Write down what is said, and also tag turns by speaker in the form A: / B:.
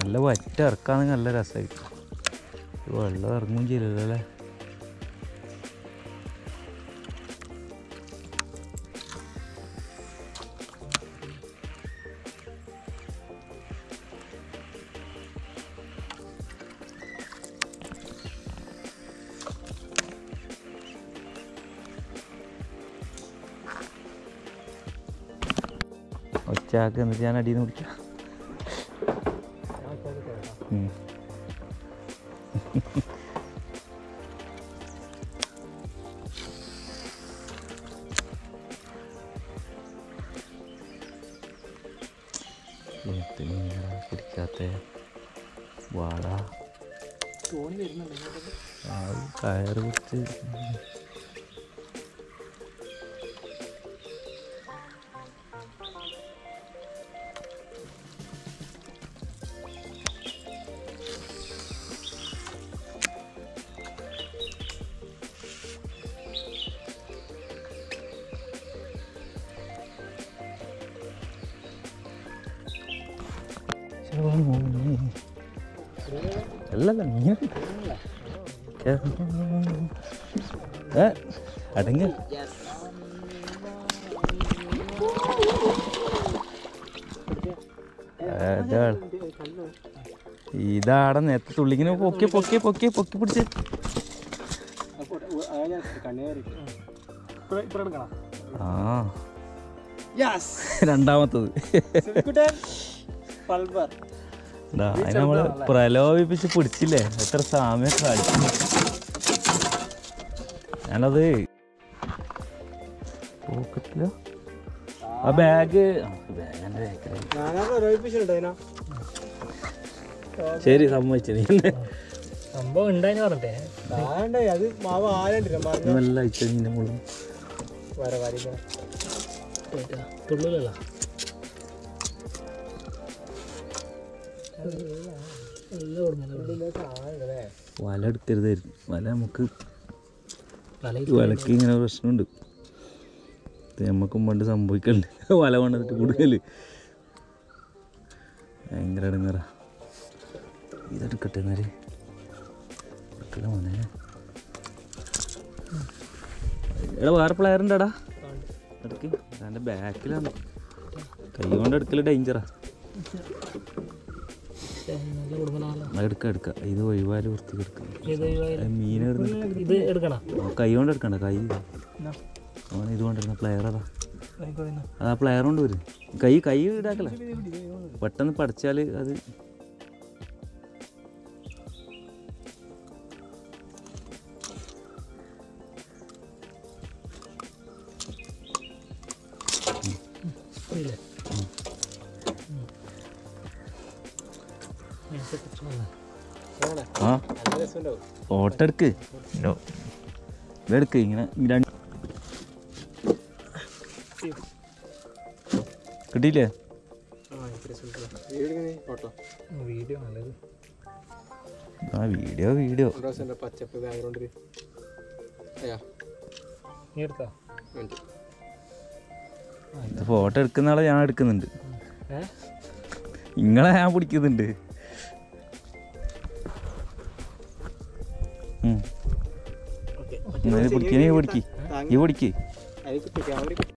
A: നല്ല വറ്റ ഇറക്കാണെങ്കിൽ നല്ല രസമായിരിക്കും ഇത് വെള്ളം ഇറങ്ങും ചെയ്യില്ലല്ലോ അല്ലേ ഒച്ചാക്ക് എന്നിട്ട് ഞാൻ അടിയിൽ നിന്ന് പിടിക്കാം ഉം. എന്ത് മീനാ പിടിക്കാത്ത വാട
B: തോണി വരുന്നുണ്ട് ഇങ്ങോട്ടേക്ക്.
A: ആ കയറ് പിടിച്ച് അല്ലല്ല മീൻ ഏ അടങ്ങ അതാണ് ഇതാടെ നേരത്തെ തുള്ളിങ്ങനെ പൊക്കി പൊക്കി പൊക്കി പൊക്കി പിടിച്ച്
B: അപ്പോൾ ആ ഞാൻ കണ്ണേറി ഇപ്പോൾ ഇപ്പോൾ എടുക്കണം
A: ആ
B: യെസ്
A: രണ്ടാമത്തത്
B: സിൽക്കുട്ടൻ പൾബർ
A: ദാ, അതിനെ നമ്മള് പ്രലോഭിപ്പിച്ച് പിടിച്ചില്ലേ എത്ര സാമ്യം കാണിച്ചു ഞാനത് പോക്കറ്റിലോ ആ ബാഗ് ബാഗ് എൻ്റെ ബാഗിലായി
B: ഞാനത് ഒരൊഴിപ്പിച്ചിട്ടുണ്ട് അതിനാ
A: ശരി സമ്മതിച്ചു നീ എന്നെ
B: സംഭവം ഉണ്ടായിന്ന് പറഞ്ഞേ ആണ്ടേ അത് മാവ് ആരണ്ടില്ല മറിഞ്ഞ
A: നല്ല അയച്ചു നിന്റെ മുകളിൽ
B: വര വരിക്കണം തുള്ളിലല്ല
A: വല എടുക്കരുതായിരുന്നു വല നമുക്ക് വലക്ക് ഇങ്ങനെ പ്രശ്നമുണ്ട് ഇത് നമുക്കും പണ്ട് സംഭവിക്കലുണ്ട് വല കൊണ്ടിട്ട് കൂടുതൽ ഭയങ്കര ഇടങ്ങറ ഇതെടുക്കട്ടെ എന്നാല് എടുക്കല മോനെ എടാ വേറെ പ്ലെയർ ഉണ്ടടാ എടുക്ക് എൻ്റെ ബാക്കിലാണ് കൈ കൊണ്ട് എടുക്കല് ഡേഞ്ചറാ അത് എടുക്ക എടുക്ക ഇത് ഒഴിവാല് വൃത്തി എടുക്കാം മീൻ
B: ഇത് എടുക്കണം
A: കൈ കൊണ്ട് എടുക്കണ്ട കൈ അവൻ ഇത് കൊണ്ടിരുന്ന പ്ലെയർ അതാ അതാ പ്ലെയർ കൊണ്ട് വരും കൈ കൈ ഇടാക്കല പെട്ടെന്ന് പഠിച്ചാൽ അത് ആ
B: നല്ല രസമുണ്ടാവും
A: ഫോട്ടോ എടുക്ക് ഇതെടുക്ക് ഇങ്ങനെ രണ്ട് കിട്ടിയില്ലേ
B: ഫോട്ടോ വീഡിയോ നല്ലത്
A: ആ വീഡിയോ വീഡിയോ
B: ഡ്രസ്സിൻ്റെ പച്ചപ്പ് ബാക്ക്ഗ്രൗണ്ടിൽ അയ്യാ നീ എടുത്താ
A: ഫോട്ടോ എടുക്കുന്ന ആളെ ഞാൻ എടുക്കുന്നുണ്ട്
B: ഏ
A: നിങ്ങളെ ഞാൻ പിടിക്കുന്നുണ്ട് ഉം.
B: ഓക്കെ
A: എന്നാ ഇത് പിടിക്ക് നീ പിടിക്ക് ഈ പിടിക്ക്
B: അതിൽ ക്യാമറ